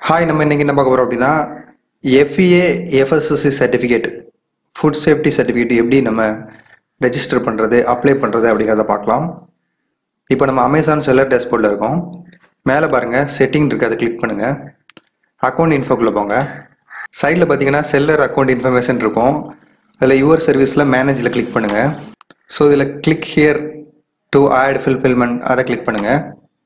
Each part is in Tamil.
ஹாய் நம்ம இன்னைக்கு என்ன பார்க்க போகிறோம் அப்படின்னா எஃப்இஏ FSSC certificate food safety certificate எப்படி நம்ம ரெஜிஸ்டர் பண்ணுறது அப்ளை பண்ணுறது அப்படிங்கிறத பார்க்கலாம் இப்போ நம்ம அமேசான் செல்லர் டேஷ்போர்டில் இருக்கோம் மேலே பாருங்கள் செட்டிங் இருக்குது அதை கிளிக் பண்ணுங்கள் அக்கௌண்ட் இன்ஃபோக்குள்ளே போங்க சைடில் பார்த்தீங்கன்னா செல்லர் அக்கௌண்ட் இன்ஃபர்மேஷன் இருக்கும் அதில் யுவர் சர்வீஸில் மேனேஜில் கிளிக் பண்ணுங்கள் ஸோ இதில் click here to add fulfilment அதை கிளிக் பண்ணுங்கள்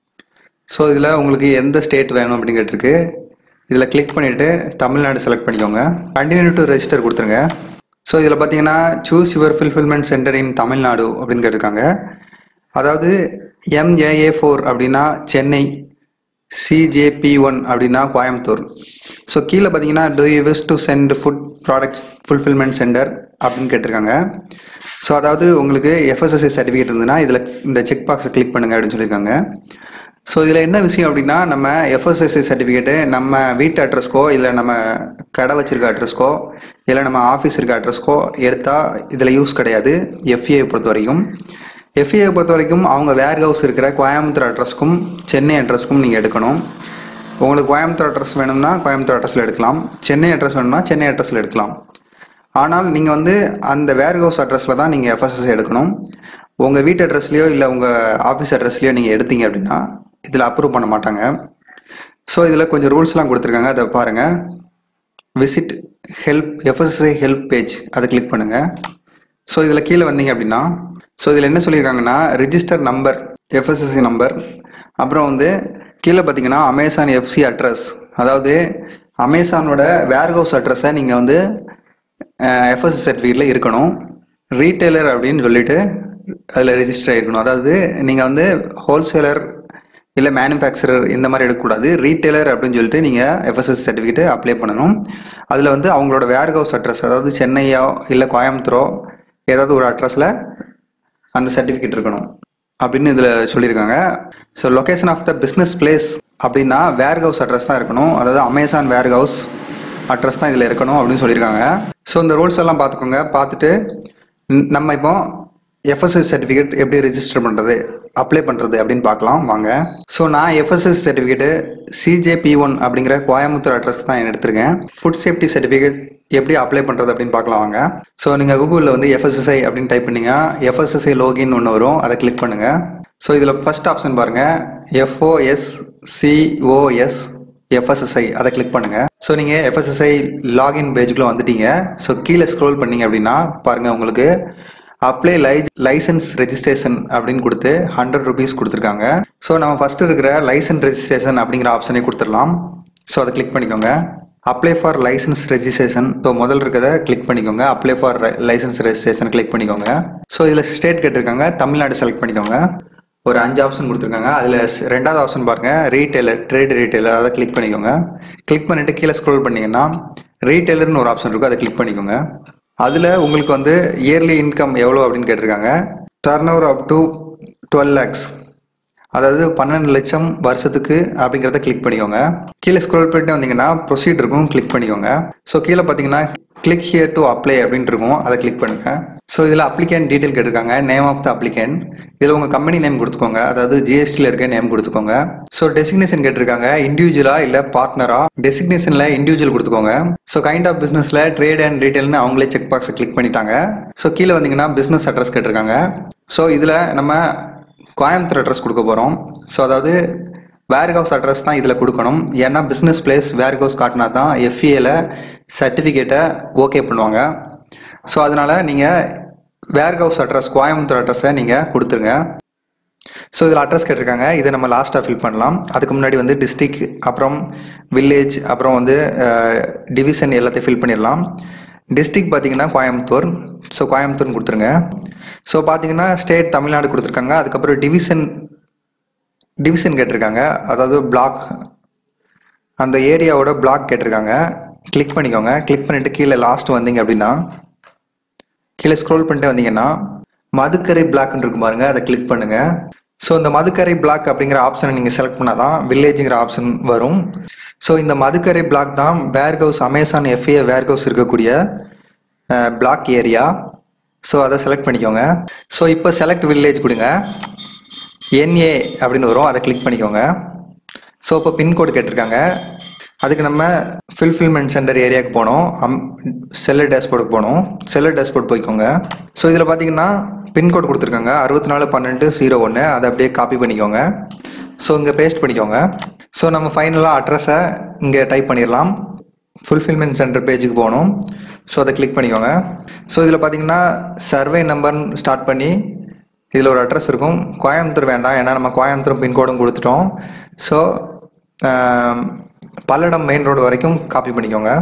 ஸோ இதில் உங்களுக்கு எந்த ஸ்டேட் வேணும் அப்படின்னு கேட்டிருக்கு இதில் கிளிக் பண்ணிவிட்டு தமிழ்நாடு செலக்ட் பண்ணிக்கோங்க கண்டினியூ டு ரெஜிஸ்டர் கொடுத்துருங்க ஸோ இதில் பார்த்தீங்கன்னா choose your fulfilment centre in Tamil Nadu அப்படின்னு கேட்டிருக்காங்க அதாவது எம்ஏஏ ஃபோர் அப்படின்னா சென்னை சிஜேபி ஒன் அப்படின்னா கோயம்புத்தூர் ஸோ கீழே பார்த்தீங்கன்னா do you wish to send food product fulfilment centre அப்படின்னு கேட்டிருக்காங்க ஸோ அதாவது உங்களுக்கு எஃப்எஸ்எஸ்ஐ சர்டிஃபிகேட் இருந்ததுன்னா இதில் இந்த செக் பாக்ஸை கிளிக் பண்ணுங்க அப்படின்னு சொல்லியிருக்காங்க ஸோ இதில் என்ன விஷயம் அப்படின்னா நம்ம எஃப்எஸ்எஸ்ஐ சர்டிஃபிகேட்டு நம்ம வீட்டு அட்ரஸ்க்கோ இல்லை நம்ம கடை வச்சிருக்க அட்ரஸ்க்கோ இல்லை நம்ம ஆஃபீஸ் இருக்க அட்ரஸ்க்கோ எடுத்தால் இதில் யூஸ் கிடையாது எஃப்ஏ பொறுத்த வரைக்கும் எஃப்ஏ பொறுத்த வரைக்கும் அவங்க வேர் ஹவுஸ் இருக்கிற கோயம்புத்தூர் அட்ரஸ்க்கும் சென்னை அட்ரஸ்க்கும் நீங்கள் எடுக்கணும் உங்களுக்கு கோயம்புத்தூர் அட்ரஸ் வேணும்னா கோயம்புத்தூர் அட்ரஸில் எடுக்கலாம் சென்னை அட்ரஸ் வேணும்னா சென்னை அட்ரஸில் எடுக்கலாம் ஆனால் நீங்கள் வந்து அந்த வேர் ஹவுஸ் அட்ரஸில் தான் நீங்கள் எஃப்எஸ்எஸ் எடுக்கணும் உங்கள் வீட்டு அட்ரஸ்லையோ இல்லை உங்கள் ஆஃபீஸ் அட்ரஸ்லையோ நீங்கள் எடுத்தீங்க அப்படின்னா இதில் அப்ரூவ் பண்ண மாட்டாங்க ஸோ இதில் கொஞ்சம் ரூல்ஸ்லாம் கொடுத்துருக்காங்க அதை பாருங்கள் visit help FSSI help page அதை கிளிக் பண்ணுங்கள் ஸோ இதில் கீழே வந்தீங்க அப்படின்னா ஸோ இதில் என்ன சொல்லியிருக்காங்கன்னா ரிஜிஸ்டர் நம்பர் எஃப்எஸ்எஸ்சி நம்பர் அப்புறம் வந்து கீழே பார்த்தீங்கன்னா அமேசான் எஃப்சி அட்ரஸ் அதாவது அமேசானோட வேர்ஹவுஸ் அட்ரஸை நீங்கள் வந்து எஃப்எஸ்எஸ் சர்டிஃபிகேட்டில் இருக்கணும் ரீட்டைலர் அப்படின்னு சொல்லிட்டு அதில் ரெஜிஸ்டர் ஆகிருக்கணும் அதாவது நீங்கள் வந்து ஹோல்சேலர் இல்லை மேனுஃபேக்சரர் இந்த மாதிரி எடுக்கக்கூடாது ரீட்டைலர் அப்படின்னு சொல்லிட்டு நீங்கள் எஃப்எஸ்எஸ் சர்டிஃபிகேட்டு அப்ளை பண்ணணும் அதில் வந்து அவங்களோட வேர்ஹவுஸ் அட்ரஸ் அதாவது சென்னையோ இல்லை கோயம்புத்தூரோ ஏதாவது ஒரு அட்ரஸில் அந்த சர்டிஃபிகேட் இருக்கணும் அப்படின்னு இதில் சொல்லியிருக்காங்க so location of the business place அப்படின்னா வேர் ஹவுஸ் அட்ரஸ் தான் இருக்கணும் அதாவது அமேசான் வேர் ஹவுஸ் அட்ரஸ் தான் இதில் இருக்கணும் அப்படின்னு சொல்லியிருக்காங்க ஸோ இந்த ரூல்ஸ் எல்லாம் பார்த்துக்கோங்க பார்த்துட்டு ந- நம்ம இப்போ எஃப்எஸ்எஸ் சர்டிஃபிகேட் எப்படி ரெஜிஸ்டர் பண்ணுறது அப்ளை பண்ணுறது அப்படின்னு பார்க்கலாம் வாங்க ஸோ நான் எஃப்எஸ்எஸ் சர்டிஃபிகேட்டு சிஜேபி ஒன் அப்படிங்கிற கோயம்புத்தூர் அட்ரஸ் தான் எடுத்திருக்கேன் ஃபுட் சேஃப்டி சர்டிஃபிகேட் எப்படி அப்ளை பண்ணுறது அப்படின்னு பார்க்கலாம் வாங்க ஸோ நீங்கள் கூகுளில் வந்து எஃப்எஸ்எஸ்ஐ அப்படின்னு டைப் பண்ணீங்க எஃப்எஸ்எஸ்ஐ லோகின் ஒன்று வரும் அதை கிளிக் பண்ணுங்கள் ஸோ இதில் ஃபர்ஸ்ட் ஆப்ஷன் பாருங்கள் எஃப்ஓஎஸ் சிஓஎஸ் எஃப்எஸ்எஸ்ஐ அதை கிளிக் பண்ணுங்கள் ஸோ நீங்கள் எஃப்எஸ்எஸ்ஐ லாகின் பேஜுக்குள்ளே வந்துட்டீங்க ஸோ கீழே ஸ்க்ரோல் பண்ணீங்க அப்படின்னா பாருங்கள் உங்களுக்கு அப்ளை லை லைசன்ஸ் ரெஜிஸ்ட்ரேஷன் அப்படின்னு கொடுத்து ஹண்ட்ரட் ருபீஸ் கொடுத்துருக்காங்க ஸோ நம்ம ஃபஸ்ட்டு இருக்கிற லைசன்ஸ் ரெஜிஸ்ட்ரேஷன் அப்படிங்கிற ஆப்ஷனை கொடுத்துடலாம் ஸோ அதை கிளிக் பண்ணிக்கோங்க apply for licence registration so முதல் இருக்கிறத கிளிக் பண்ணிக்கோங்க apply for licence registration click பண்ணிக்கோங்க ஸோ இதில் ஸ்டேட் கேட்டிருக்காங்க தமிழ்நாடு செலக்ட் பண்ணிக்கோங்க ஒரு அஞ்சு ஆப்ஷன் கொடுத்துருக்காங்க அதில் ரெண்டாவது ஆப்ஷன் பாருங்கள் ரீட்டைலர் ட்ரேட் ரீட்டைலர் அதை கிளிக் பண்ணிக்கோங்க கிளிக் பண்ணிவிட்டு கீழே ஸ்க்ரோல் பண்ணீங்கன்னா ரீட்டைலர்னு ஒரு ஆப்ஷன் இருக்கும் அதை கிளிக் பண்ணிக்கோங்க அதில் உங்களுக்கு வந்து இயர்லி இன்கம் எவ்வளோ அப்படின்னு கேட்டிருக்காங்க turnover up to twelve lakhs அதாவது பன்னெண்டு லட்சம் வருஷத்துக்கு அப்படிங்கிறத கிளிக் பண்ணிக்கோங்க கீழே ஸ்க்ரோல் பண்ணிட்டு வந்தீங்கன்னா ப்ரொசீட் இருக்கும் கிளிக் பண்ணிக்கோங்க ஸோ கீழே பார்த்தீங்கன்னா கிளிக் ஹியர் டு அப்ளை அப்படின்ட்டு இருக்கும் அதை கிளிக் பண்ணுங்க ஸோ இதில் அப்ளிகேன் டீட்டெயில் கேட்டிருக்காங்க நேம் ஆஃப் த அப்ளிகேன் இதில் உங்கள் கம்பெனி நேம் கொடுத்துக்கோங்க அதாவது ஜிஎஸ்டியில் இருக்க நேம் கொடுத்துக்கோங்க ஸோ டெசிக்னேஷன் கேட்டிருக்காங்க இண்டிவிஜுவலா இல்லை பார்ட்னரா டெசிக்னேஷனில் இண்டிவிஜுவல் கொடுத்துக்கோங்க ஸோ கைண்ட் ஆஃப் பிஸ்னஸில் ட்ரேட் அண்ட் ரீட்டைல்னு அவங்களே செக் பாக்ஸை கிளிக் பண்ணிட்டாங்க ஸோ கீழே வந்தீங்கன்னா பிஸ்னஸ் அட்ரஸ் கேட்டிருக்காங்க ஸோ இதில் நம்ம கோயம்புத்தூர் அட்ரஸ் கொடுக்க போகிறோம் ஸோ அதாவது வேர் ஹவுஸ் அட்ரஸ் தான் இதில் கொடுக்கணும் ஏன்னா பிஸ்னஸ் பிளேஸ் வேர் ஹவுஸ் காட்டினா தான் எஃப்ஏல சர்டிஃபிகேட்டை ஓகே பண்ணுவாங்க ஸோ அதனால் நீங்கள் வேர் ஹவுஸ் அட்ரஸ் கோயம்புத்தூர் அட்ரஸை நீங்கள் கொடுத்துருங்க ஸோ இதில் அட்ரஸ் கேட்டிருக்காங்க இதை நம்ம லாஸ்ட்டாக ஃபில் பண்ணலாம் அதுக்கு முன்னாடி வந்து டிஸ்ட்ரிக் அப்புறம் வில்லேஜ் அப்புறம் வந்து டிவிஷன் எல்லாத்தையும் ஃபில் பண்ணிடலாம் டிஸ்ட்ரிக் பார்த்தீங்கன்னா கோயம்புத்தூர் ஸோ கோயம்புத்தூர்னு கொடுத்துருங்க ஸோ பார்த்தீங்கன்னா ஸ்டேட் தமிழ்நாடு கொடுத்துருக்காங்க அதுக்கப்புறம் டிவிஷன் டிவிஷன் கேட்டிருக்காங்க அதாவது பிளாக் அந்த ஏரியாவோட பிளாக் கேட்டிருக்காங்க கிளிக் பண்ணிக்கோங்க கிளிக் பண்ணிவிட்டு கீழே லாஸ்ட் வந்தீங்க அப்படின்னா கீழே ஸ்க்ரோல் பண்ணிட்டு வந்தீங்கன்னா மதுக்கரை பிளாக்னு இருக்கும் பாருங்க அதை கிளிக் பண்ணுங்க ஸோ இந்த மதுக்கரை பிளாக் அப்படிங்கிற ஆப்ஷனை நீங்கள் செலக்ட் பண்ணால் தான் வில்லேஜுங்கிற ஆப்ஷன் வரும் ஸோ இந்த மதுக்கரை பிளாக் தான் warehouse Amazon FA warehouse இருக்கக்கூடிய பிளாக் ஏரியா ஸோ அதை செலக்ட் பண்ணிக்கோங்க ஸோ இப்போ செலக்ட் வில்லேஜ் கொடுங்க என்ஏ அப்படின்னு வரும் அதை கிளிக் பண்ணிக்கோங்க ஸோ இப்போ பின்கோடு கேட்டிருக்காங்க அதுக்கு நம்ம ஃபில்ஃபில்மெண்ட் சென்டர் ஏரியாவுக்கு போனோம் அம் செல்லர் டேஷ்போர்டுக்கு போனோம் செல்லர் டேஷ்போர்ட் போய்க்கோங்க ஸோ இதில் பார்த்தீங்கன்னா பின்கோட் கொடுத்துருக்காங்க அறுபத்தி நாலு பன்னெண்டு ஜீரோ ஒன்று அதை அப்படியே காப்பி பண்ணிக்கோங்க ஸோ இங்கே பேஸ்ட் பண்ணிக்கோங்க ஸோ நம்ம ஃபைனலாக அட்ரஸை இங்கே டைப் பண்ணிடலாம் ஃபுல்ஃபில்மெண்ட் சென்டர் பேஜுக்கு போகணும் ஸோ அதை கிளிக் பண்ணிக்கோங்க ஸோ இதில் பார்த்தீங்கன்னா சர்வே நம்பர்னு ஸ்டார்ட் பண்ணி இதில் ஒரு அட்ரஸ் இருக்கும் கோயம்புத்தூர் வேண்டாம் ஏன்னா நம்ம கோயம்புத்தூர் பின்கோடும் கொடுத்துட்டோம் ஸோ பல்லடம் மெயின் ரோடு வரைக்கும் காப்பி பண்ணிக்கோங்க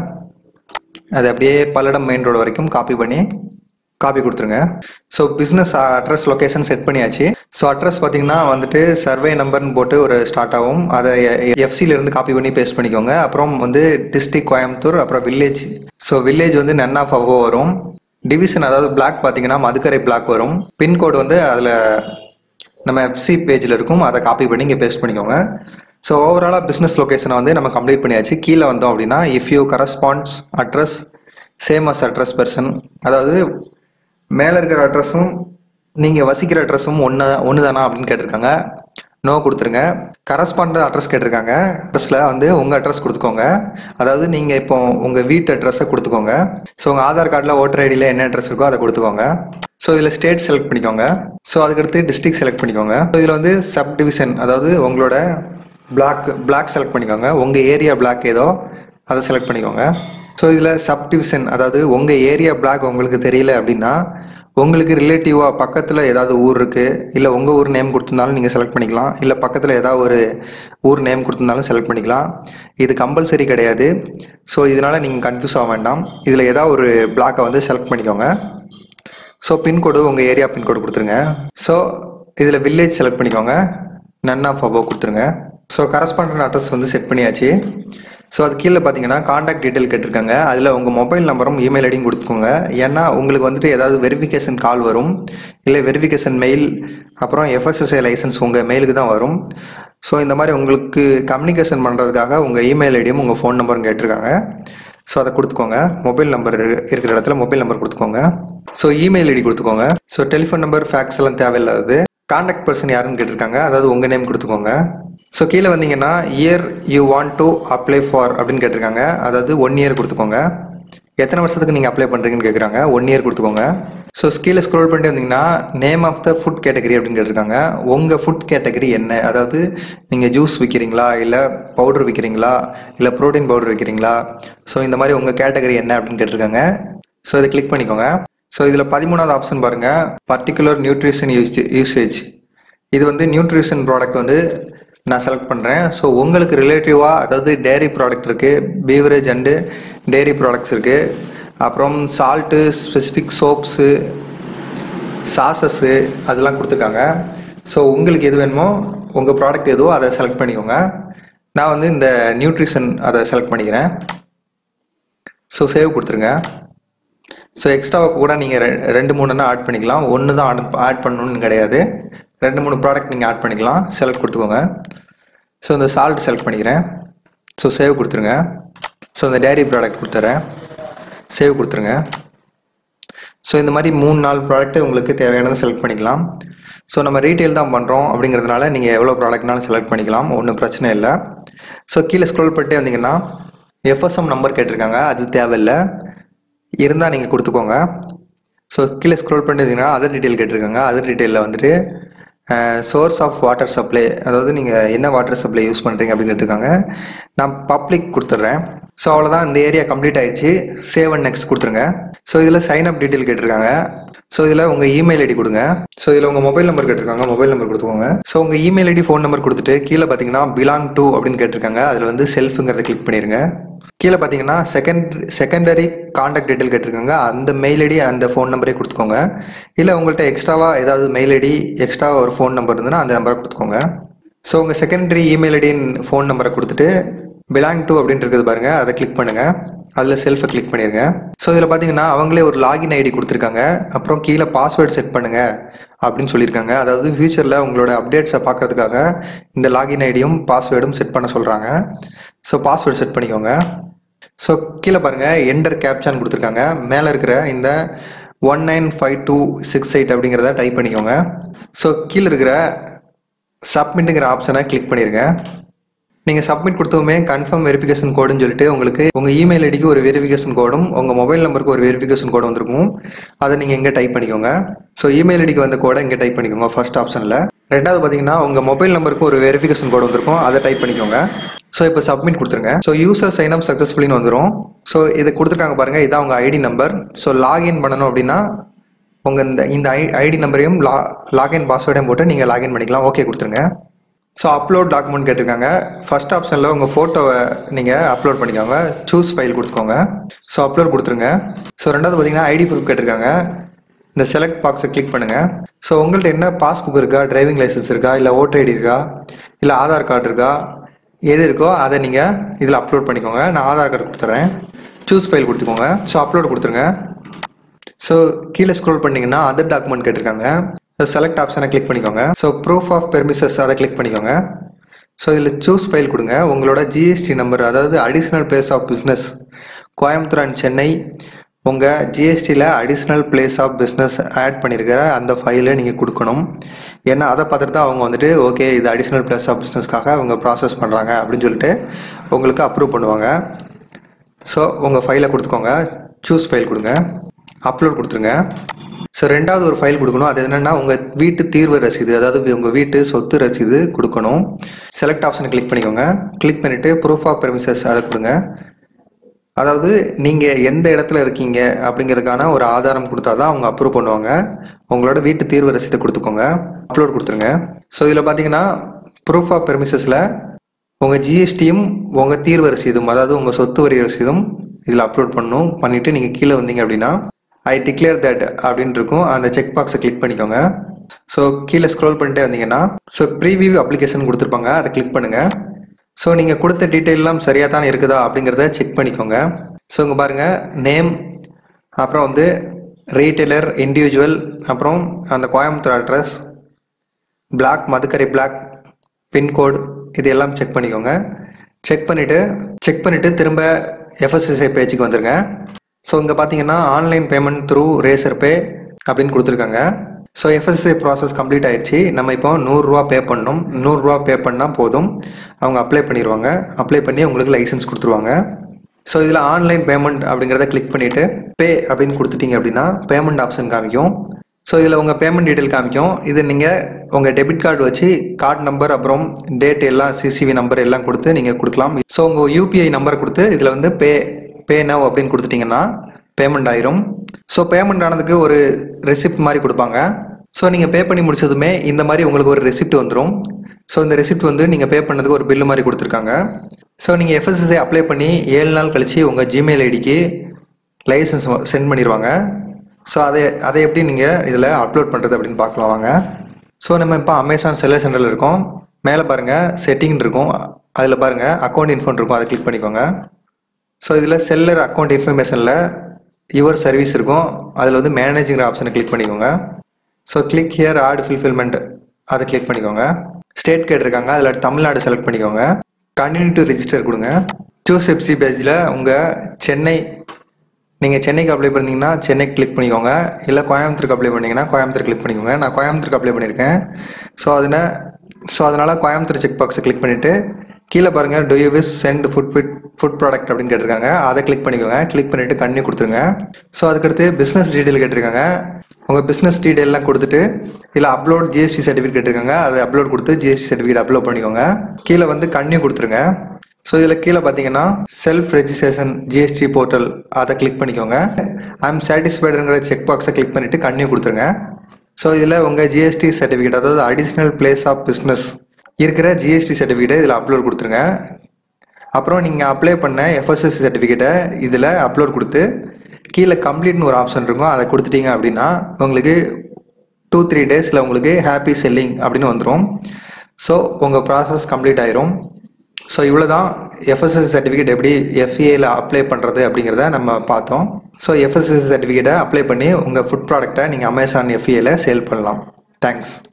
அது அப்படியே பல்லடம் மெயின் ரோடு வரைக்கும் காப்பி பண்ணி காப்பி கொடுத்துருங்க so business address location set பண்ணியாச்சு ஸோ அட்ரஸ் பார்த்தீங்கன்னா வந்துட்டு சர்வே நம்பர்னு போட்டு ஒரு ஸ்டார்ட் ஆகும் அதை எஃப்சிலேருந்து காப்பி பண்ணி பேஸ்ட் பண்ணிக்கோங்க அப்புறம் வந்து டிஸ்ட்ரிக் கோயம்புத்தூர் அப்புறம் வில்லேஜ் ஸோ வில்லேஜ் வந்து நன் ஆஃப் அவ்வோ வரும் டிவிஷன் அதாவது பிளாக் பார்த்தீங்கன்னா மதுக்கரை பிளாக் வரும் பின்கோடு வந்து அதில் நம்ம எஃப்சி பேஜில் இருக்கும் அதை காப்பி பண்ணி இங்கே பேஸ்ட் பண்ணிக்கோங்க ஸோ ஓவராலாக பிஸ்னஸ் லொக்கேஷனை வந்து நம்ம கம்ப்ளீட் பண்ணியாச்சு கீழே வந்தோம் அப்படின்னா if you corresponds address same as address person அதாவது மேலே இருக்கிற அட்ரஸும் நீங்கள் வசிக்கிற அட்ரஸும் ஒன்று ஒன்று தானா அப்படின்னு கேட்டிருக்காங்க நோ கொடுத்துருங்க கரஸ்பாண்ட் அட்ரஸ் கேட்டிருக்காங்க அட்ரஸில் வந்து உங்கள் அட்ரஸ் கொடுத்துக்கோங்க அதாவது நீங்கள் இப்போ உங்கள் வீட்டு அட்ரஸை கொடுத்துக்கோங்க ஸோ உங்கள் ஆதார் கார்டில் ஓட்டர் ஐடியில் என்ன அட்ரஸ் இருக்கோ அதை கொடுத்துக்கோங்க ஸோ இதில் ஸ்டேட் செலக்ட் பண்ணிக்கோங்க ஸோ அதுக்கடுத்து டிஸ்ட்ரிக்ட் செலக்ட் பண்ணிக்கோங்க ஸோ இதில் வந்து சப் டிவிஷன் அதாவது உங்களோட பிளாக் பிளாக் செலக்ட் பண்ணிக்கோங்க உங்கள் ஏரியா பிளாக் ஏதோ அதை செலக்ட் பண்ணிக்கோங்க ஸோ இதில் சப் டிவிஷன் அதாவது உங்கள் ஏரியா பிளாக் உங்களுக்கு தெரியல அப்படின்னா உங்களுக்கு ரிலேட்டிவாக பக்கத்தில் ஏதாவது ஊர் இருக்குது இல்லை உங்கள் ஊர் நேம் கொடுத்துருந்தாலும் நீங்கள் செலக்ட் பண்ணிக்கலாம் இல்லை பக்கத்தில் ஏதாவது ஒரு ஊர் நேம் கொடுத்துருந்தாலும் செலக்ட் பண்ணிக்கலாம் இது கம்பல்சரி கிடையாது ஸோ இதனால் நீங்கள் கன்ஃபியூஸ் ஆக வேண்டாம் இதில் ஏதாவது ஒரு பிளாக்கை வந்து செலக்ட் பண்ணிக்கோங்க ஸோ பின்கோடு உங்கள் ஏரியா பின்கோடு கொடுத்துருங்க ஸோ இதில் வில்லேஜ் செலக்ட் பண்ணிக்கோங்க நன் ஆஃப் அபோவ் கொடுத்துருங்க ஸோ கரஸ்பாண்டன்ட் அட்ரஸ் வந்து செட் பண்ணியாச்சு ஸோ அது கீழே பார்த்தீங்கன்னா காண்டாக்ட் டீட்டெயில் கேட்டிருக்காங்க அதில் உங்கள் மொபைல் நம்பரும் இமெயில் ஐடியும் கொடுத்துக்கோங்க ஏன்னா உங்களுக்கு வந்துட்டு ஏதாவது வெரிஃபிகேஷன் கால் வரும் இல்லை வெரிஃபிகேஷன் மெயில் அப்புறம் எஃப்எஸ்எஸ்ஐ லைசன்ஸ் உங்கள் மெயிலுக்கு தான் வரும் ஸோ இந்த மாதிரி உங்களுக்கு கம்யூனிகேஷன் பண்ணுறதுக்காக உங்கள் இமெயில் ஐடியும் உங்கள் ஃபோன் நம்பரும் கேட்டிருக்காங்க ஸோ அதை கொடுத்துக்கோங்க மொபைல் நம்பர் இருக்கிற இடத்துல மொபைல் நம்பர் கொடுத்துக்கோங்க ஸோ இமெயில் ஐடி கொடுத்துக்கோங்க ஸோ டெலிஃபோன் நம்பர் ஃபேக்ஸ் எல்லாம் தேவையில்லாதது காண்டாக்ட் பர்சன் யாருன்னு கேட்டிருக்காங்க அதாவது உங்கள் நேம் கொடுத்துக்கோங்க ஸோ கீழே வந்தீங்கன்னா year you want to apply for அப்படின்னு கேட்டிருக்காங்க அதாவது ஒன் இயர் கொடுத்துக்கோங்க எத்தனை வருஷத்துக்கு நீங்கள் அப்ளை பண்ணுறீங்கன்னு கேட்குறாங்க ஒன் இயர் கொடுத்துக்கோங்க ஸோ கீழே ஸ்க்ரோல் பண்ணிட்டு வந்தீங்கன்னா name of the food category அப்படின்னு கேட்டிருக்காங்க உங்கள் ஃபுட் கேட்டகரி என்ன அதாவது நீங்கள் ஜூஸ் விற்கிறீங்களா இல்லை பவுடர் விற்கிறீங்களா இல்லை ப்ரோட்டீன் பவுடர் விற்கிறீங்களா ஸோ இந்த மாதிரி உங்கள் கேட்டகரி என்ன அப்படின்னு கேட்டிருக்காங்க ஸோ இதை கிளிக் பண்ணிக்கோங்க ஸோ இதில் பதிமூணாவது ஆப்ஷன் பாருங்கள் பர்டிகுலர் நியூட்ரிஷன் யூஸ் யூசேஜ் இது வந்து நியூட்ரிஷன் ப்ராடக்ட் வந்து நான் செலக்ட் பண்ணுறேன் ஸோ உங்களுக்கு ரிலேட்டிவாக அதாவது டேரி ப்ராடக்ட் இருக்குது பீவரேஜ் அண்டு டேரி ப்ராடக்ட்ஸ் இருக்குது அப்புறம் சால்ட்டு ஸ்பெசிஃபிக் சோப்ஸு சாசஸ்ஸு அதெல்லாம் கொடுத்துருக்காங்க ஸோ உங்களுக்கு எது வேணுமோ உங்கள் ப்ராடக்ட் எதுவோ அதை செலக்ட் பண்ணிக்கோங்க நான் வந்து இந்த நியூட்ரிஷன் அதை செலக்ட் பண்ணிக்கிறேன் ஸோ சேவ் கொடுத்துருங்க ஸோ எக்ஸ்ட்ராவாக கூட நீங்கள் ரெ ரெண்டு மூணுன்னா ஆட் பண்ணிக்கலாம் ஒன்று தான் ஆட் ஆட் பண்ணணும்னு கிடையாது ரெண்டு மூணு ப்ராடக்ட் நீங்கள் ஆட் பண்ணிக்கலாம் செலக்ட் கொடுத்துக்கோங்க ஸோ இந்த சால்ட் செலக்ட் பண்ணிக்கிறேன் ஸோ சேவ் கொடுத்துருங்க ஸோ இந்த டேரி ப்ராடக்ட் கொடுத்துட்றேன் சேவ் கொடுத்துருங்க ஸோ இந்த மாதிரி மூணு நாலு ப்ராடக்ட்டு உங்களுக்கு தேவையானதை செலக்ட் பண்ணிக்கலாம் ஸோ நம்ம ரீட்டெயில் தான் பண்ணுறோம் அப்படிங்கிறதுனால நீங்கள் எவ்வளோ ப்ராடக்ட்னாலும் செலக்ட் பண்ணிக்கலாம் ஒன்றும் பிரச்சனை இல்லை ஸோ கீழே ஸ்க்ரோல் பண்ணிட்டே வந்தீங்கன்னா எஃப்எஸ்எம் நம்பர் கேட்டிருக்காங்க அது தேவையில்லை இருந்தால் நீங்கள் கொடுத்துக்கோங்க ஸோ கீழே ஸ்க்ரோல் பண்ணிட்டீங்கன்னா அதர் டீட்டெயில் கேட்டிருக்காங்க அதர் டீட்டெயிலில் வந்துட்டு சோர்ஸ் ஆஃப் வாட்டர் சப்ளை அதாவது நீங்கள் என்ன வாட்டர் சப்ளை யூஸ் பண்ணுறீங்க அப்படின்னு கேட்டிருக்காங்க நான் பப்ளிக் கொடுத்துட்றேன் ஸோ அவ்வளோதான் இந்த ஏரியா கம்ப்ளீட் ஆயிடுச்சு சேவ் அண்ட் நெக்ஸ்ட் கொடுத்துருங்க ஸோ இதில் சைன் அப் டீட்டெயில் கேட்டிருக்காங்க ஸோ இதில் உங்கள் இமெயில் ஐடி கொடுங்க ஸோ இதில் உங்கள் மொபைல் நம்பர் கேட்டிருக்காங்க மொபைல் நம்பர் கொடுத்துக்கோங்க ஸோ உங்கள் இமெயில் ஐடி ஃபோன் நம்பர் கொடுத்துட்டு கீழே பார்த்தீங்கன்னா பிலாங் டு அப்படின்னு கேட்டிருக்காங்க அதில் வந்து செல்ஃபுங்கிறத கிளிக் பண்ணிடுங்க கீழே பார்த்தீங்கன்னா செகண்ட் செகண்டரி காண்டாக்ட் டீட்டெயில் கேட்டிருக்காங்க அந்த மெயில் ஐடி அந்த ஃபோன் நம்பரே கொடுத்துக்கோங்க இல்லை உங்கள்கிட்ட எக்ஸ்ட்ராவாக ஏதாவது மெயில் ஐடி எக்ஸ்ட்ரா ஒரு ஃபோன் நம்பர் இருந்ததுன்னா அந்த நம்பரை கொடுத்துக்கோங்க ஸோ உங்கள் செகண்டரி இமெயில் ஐடியின் ஃபோன் நம்பரை கொடுத்துட்டு பிலாங் டு அப்படின்னு இருக்குது பாருங்கள் அதை கிளிக் பண்ணுங்கள் அதில் செல்ஃபை கிளிக் பண்ணிடுங்க ஸோ இதில் பார்த்தீங்கன்னா அவங்களே ஒரு லாகின் ஐடி கொடுத்துருக்காங்க அப்புறம் கீழே பாஸ்வேர்டு செட் பண்ணுங்க அப்படின்னு சொல்லியிருக்காங்க அதாவது ஃபியூச்சரில் உங்களோட அப்டேட்ஸை பார்க்கறதுக்காக இந்த லாகின் ஐடியும் பாஸ்வேர்டும் செட் பண்ண சொல்கிறாங்க ஸோ பாஸ்வேர்டு செட் பண்ணிக்கோங்க ஸோ கீழே பாருங்கள் என்டர் கேப்சான்னு கொடுத்துருக்காங்க மேலே இருக்கிற இந்த one nine five two six eight அப்படிங்கிறத டைப் பண்ணிக்கோங்க ஸோ கீழே இருக்கிற சப்மிட்டுங்கிற ஆப்ஷனை கிளிக் பண்ணிடுங்க நீங்கள் சப்மிட் கொடுத்தவுமே கன்ஃபார்ம் வெரிஃபிகேஷன் கோடுன்னு சொல்லிட்டு உங்களுக்கு உங்கள் இமெயில் ஐடிக்கு ஒரு வெரிஃபிகேஷன் கோடும் உங்கள் மொபைல் நம்பருக்கு ஒரு வெரிஃபிகேஷன் கோடு வந்திருக்கும் அதை நீங்கள் இங்கே டைப் பண்ணிக்கோங்க ஸோ இமெயில் ஐடிக்கு வந்த கோடை இங்கே டைப் பண்ணிக்கோங்க ஃபர்ஸ்ட் ஆப்ஷனில் ரெண்டாவது பார்த்தீங்கன்னா உங்கள் மொபைல் நம்பருக்கு ஒரு வெரிஃபிகேஷன் கோடு வந்திருக்கும் அதை டைப் பண்ணிக்கோங்க ஸோ இப்போ சப்மிட் கொடுத்துருங்க ஸோ யூசர் சைன் அப் சக்ஸஸ்ஃபுல்லின்னு வந்துடும் ஸோ இது கொடுத்துருக்காங்க பாருங்கள் இதான் உங்கள் ஐடி நம்பர் ஸோ லாகின் பண்ணணும் அப்படின்னா உங்கள் இந்த இந்த ஐ ஐடி நம்பரையும் லா லாகின் பாஸ்வேர்டையும் போட்டு நீங்கள் லாகின் பண்ணிக்கலாம் ஓகே கொடுத்துருங்க ஸோ அப்லோட் டாக்குமெண்ட் கேட்டிருக்காங்க ஃபர்ஸ்ட் ஆப்ஷனில் உங்கள் ஃபோட்டோவை நீங்கள் அப்லோட் பண்ணிக்கோங்க சூஸ் ஃபைல் கொடுத்துக்கோங்க ஸோ அப்லோட் கொடுத்துருங்க ஸோ ரெண்டாவது பார்த்தீங்கன்னா ஐடி ப்ரூஃப் கேட்டிருக்காங்க இந்த செலக்ட் பாக்ஸை கிளிக் பண்ணுங்கள் ஸோ உங்கள்ட்ட என்ன பாஸ்புக் இருக்கா டிரைவிங் லைசன்ஸ் இருக்கா இல்லை ஓட்டர் ஐடி இருக்கா இல்லை ஆதார் கார்டு இருக்கா எது இருக்கோ அதை நீங்கள் இதில் அப்லோட் பண்ணிக்கோங்க நான் ஆதார் கார்டு கொடுத்துட்றேன் சூஸ் ஃபைல் கொடுத்துக்கோங்க ஸோ அப்லோட் கொடுத்துருங்க ஸோ கீழே ஸ்க்ரோல் பண்ணிங்கன்னா அதர் டாக்குமெண்ட் கேட்டிருக்காங்க ஸோ செலக்ட் ஆப்ஷனை கிளிக் பண்ணிக்கோங்க ஸோ ப்ரூஃப் ஆஃப் பெர்மிசஸ் அதை கிளிக் பண்ணிக்கோங்க ஸோ இதில் சூஸ் ஃபைல் கொடுங்க உங்களோட ஜிஎஸ்டி நம்பர் அதாவது additional place of business Coimbatore and Chennai உங்கள் ஜிஎஸ்டியில் additional place of business add பண்ணியிருக்கிற அந்த ஃபைலை நீங்கள் கொடுக்கணும் ஏன்னா அதை பார்த்துட்டு தான் அவங்க வந்துட்டு ஓகே இது அடிஷ்னல் பிளேஸ் ஆஃப் பிஸ்னஸ்க்காக அவங்க ப்ராசஸ் பண்ணுறாங்க அப்படின்னு சொல்லிட்டு உங்களுக்கு அப்ரூவ் பண்ணுவாங்க ஸோ உங்கள் ஃபைலை கொடுத்துக்கோங்க சூஸ் ஃபைல் கொடுங்க அப்லோட் கொடுத்துருங்க ஸோ ரெண்டாவது ஒரு ஃபைல் கொடுக்கணும் அது என்னென்னா உங்கள் வீட்டு தீர்வு ரசீது அதாவது உங்கள் வீட்டு சொத்து ரசீது கொடுக்கணும் செலக்ட் ஆப்ஷனை கிளிக் பண்ணிக்கோங்க கிளிக் பண்ணிவிட்டு ப்ரூஃப் ஆஃப் பெர்மிசஸ் அதை கொடுங்க அதாவது நீங்கள் எந்த இடத்துல இருக்கீங்க அப்படிங்கிறதுக்கான ஒரு ஆதாரம் கொடுத்தா தான் அவங்க அப்ரூவ் பண்ணுவாங்க உங்களோட வீட்டு தீர்வு ரசீதை கொடுத்துக்கோங்க அப்லோட் கொடுத்துருங்க ஸோ இதில் பார்த்தீங்கன்னா ப்ரூஃப் ஆஃப் பெர்மிசஸில் உங்கள் ஜிஎஸ்டியும் உங்கள் தீர்வு ரசீதும் அதாவது உங்கள் சொத்து வரி ரசீதும் இதில் அப்லோட் பண்ணணும் பண்ணிவிட்டு நீங்கள் கீழே வந்தீங்க அப்படின்னா ஐ டிக்ளேர் தட் அப்படின்னு இருக்கும் அந்த செக் பாக்ஸை கிளிக் பண்ணிக்கோங்க ஸோ கீழே ஸ்க்ரோல் பண்ணிட்டே வந்தீங்கன்னா ஸோ ப்ரீவியூ அப்ளிகேஷன் கொடுத்துருப்பாங்க அதை கிளிக் பண்ணுங்கள் ஸோ நீங்கள் கொடுத்த டீட்டெயிலாம் சரியாக தானே இருக்குதா அப்படிங்கிறத செக் பண்ணிக்கோங்க ஸோ இங்கே பாருங்கள் நேம் அப்புறம் வந்து ரீட்டெய்லர் இண்டிவிஜுவல் அப்புறம் அந்த Coimbatore address block Madukkarai block pincode இது எல்லாம் செக் பண்ணிக்கோங்க செக் பண்ணிவிட்டு செக் பண்ணிவிட்டு திரும்ப எஃப்எஸ்எஸ்ஐ பேஜுக்கு வந்துருங்க ஸோ இங்கே பார்த்தீங்கன்னா online payment through Razorpay அப்படின்னு கொடுத்துருக்காங்க ஸோ எஃப்எஸ்எஸ்ஐ ப்ராசஸ் கம்ப்ளீட் ஆயிடுச்சு நம்ம இப்போ நூறுரூவா பே பண்ணணும் நூறுரூவா பே பண்ணால் போதும் அவங்க அப்ளை பண்ணிடுவாங்க அப்ளை பண்ணி உங்களுக்கு லைசன்ஸ் கொடுத்துருவாங்க ஸோ இதில் ஆன்லைன் பேமெண்ட் அப்படிங்கிறத கிளிக் பண்ணிவிட்டு பே அப்படின்னு கொடுத்துட்டீங்க அப்படின்னா பேமெண்ட் ஆப்ஷன் காமிக்கும் ஸோ இதில் உங்கள் பேமெண்ட் டீட்டெயில் காமிக்கும் இது நீங்கள் உங்கள் டெபிட் கார்டு வச்சு கார்டு நம்பர் அப்புறம் டேட் எல்லாம் சிசிவி நம்பர் எல்லாம் கொடுத்து நீங்கள் கொடுக்கலாம் ஸோ உங்கள் யூபிஐ நம்பர் கொடுத்து இதில் வந்து பே பே நவ் அப்படின்னு கொடுத்துட்டிங்கன்னா பேமெண்ட் ஆயிரும் ஸோ பேமெண்ட் ஆனதுக்கு ஒரு ரெசிப்ட் மாதிரி கொடுப்பாங்க ஸோ நீங்கள் பே பண்ணி முடிச்சதுமே இந்த மாதிரி உங்களுக்கு ஒரு ரெசிப்ட் வந்துடும் ஸோ இந்த ரெசிப்ட் வந்து நீங்கள் பே பண்ணதுக்கு ஒரு பில்லு மாதிரி கொடுத்துருக்காங்க ஸோ நீங்கள் எஃப்எஸ்எஸ்ஐ அப்ளை பண்ணி ஏழு நாள் கழித்து உங்கள் ஜிமெயில் ஐடிக்கு லைசன்ஸ் சென்ட் பண்ணிடுவாங்க ஸோ அதை அதை எப்படி நீங்கள் இதில் அப்லோட் பண்ணுறது அப்படின்னு பார்க்கலாம் வாங்க ஸோ நம்ம இப்போ அமேசான் செல்லர் சென்டரில் இருக்கோம் மேலே பாருங்கள் செட்டிங் இருக்கும் அதில் பாருங்கள் அக்கௌண்ட் இன்ஃபோன் இருக்கும் அதை கிளிக் பண்ணிக்கோங்க ஸோ இதில் செல்லர் அக்கௌண்ட் இன்ஃபர்மேஷனில் யுவர் சர்வீஸ் இருக்கும் அதில் வந்து மேனேஜிங்கிற ஆப்ஷனை கிளிக் பண்ணிக்கோங்க so click here add fulfilment அதை கிளிக் பண்ணிக்கோங்க ஸ்டேட் கேட்டிருக்காங்க அதில் தமிழ்நாடு செலக்ட் பண்ணிக்கோங்க கண்டினியூ டு ரிஜிஸ்டர் கொடுங்க சூஸ் எப்சி பேஜில் உங்கள் சென்னை நீங்கள் சென்னைக்கு அப்ளை பண்ணிங்கன்னா சென்னைக்கு கிளிக் பண்ணிக்கோங்க இல்லை கோயம்புத்தூருக்கு அப்ளை பண்ணிங்கன்னா கோயம்புத்தூர் கிளிக் பண்ணிக்கோங்க நான் கோயம்புத்தூருக்கு அப்ளை பண்ணியிருக்கேன் ஸோ அதில் ஸோ அதனால் கோயம்புத்தூர் செக் பாக்ஸை கிளிக் பண்ணிவிட்டு கீழே பாருங்கள் do you wish send food fit food product அப்படின்னு கேட்டிருக்காங்க அதை கிளிக் பண்ணிக்கோங்க கிளிக் பண்ணிவிட்டு கண்ணி கொடுத்துருங்க ஸோ அதுக்கடுத்து பிஸ்னஸ் டீட்டெயில் கேட்டிருக்காங்க உங்கள் பிஸ்னஸ் டீட்டெயிலாம் கொடுத்துட்டு இதில் அப்லோட் ஜிஎஸ்டி சர்டிஃபிகேட் கேட்டிருக்காங்க அதை அப்லோட் கொடுத்து ஜிஎஸ்டி சர்டிஃபிகேட் அப்லோட் பண்ணிக்கோங்க கீழே வந்து கண்ணி கொடுத்துருங்க ஸோ இதில் கீழே பார்த்தீங்கன்னா செல்ஃப் ரெஜிஸ்ட்ரேஷன் ஜிஎஸ்டி போர்ட்டல் அதை கிளிக் பண்ணிக்கோங்க ஐம் சாட்டிஸ்ஃபைடுங்கிற செக் பாக்ஸை கிளிக் பண்ணிவிட்டு கண்ணி கொடுத்துருங்க ஸோ இதில் உங்கள் ஜிஎஸ்டி சர்டிஃபிகேட் அதாவது அடிஷ்னல் பிளேஸ் ஆஃப் பிஸ்னஸ் இருக்கிற ஜிஎஸ்டி சர்டிஃபிகேட்டை இதில் அப்லோட் கொடுத்துருங்க அப்புறம் நீங்கள் அப்ளை பண்ண எஃப்எஸ்எஸ் சர்டிஃபிகேட்டை இதில் அப்லோட் கொடுத்து கீழே கம்ப்ளீட்னு ஒரு ஆப்ஷன் இருக்கும் அதை கொடுத்துட்டீங்க அப்படின்னா உங்களுக்கு டூ த்ரீ டேஸில் உங்களுக்கு ஹாப்பி செல்லிங் அப்படின்னு வந்துடும் ஸோ உங்கள் ப்ராசஸ் கம்ப்ளீட் ஆயிரும் ஸோ இவ்வளோ தான் எஃப்எஸ்எஸ் சர்டிஃபிகேட் எப்படி எஃப்ஏல அப்ளை பண்ணுறது அப்படிங்கிறத நம்ம பார்த்தோம் ஸோ எஃப்எஸ்எஸ் சர்டிஃபிகேட்டை அப்ளை பண்ணி உங்கள் ஃபுட் ப்ராடக்டை நீங்கள் அமேசான் எஃப்ஏல சேல் பண்ணலாம் தேங்க்ஸ்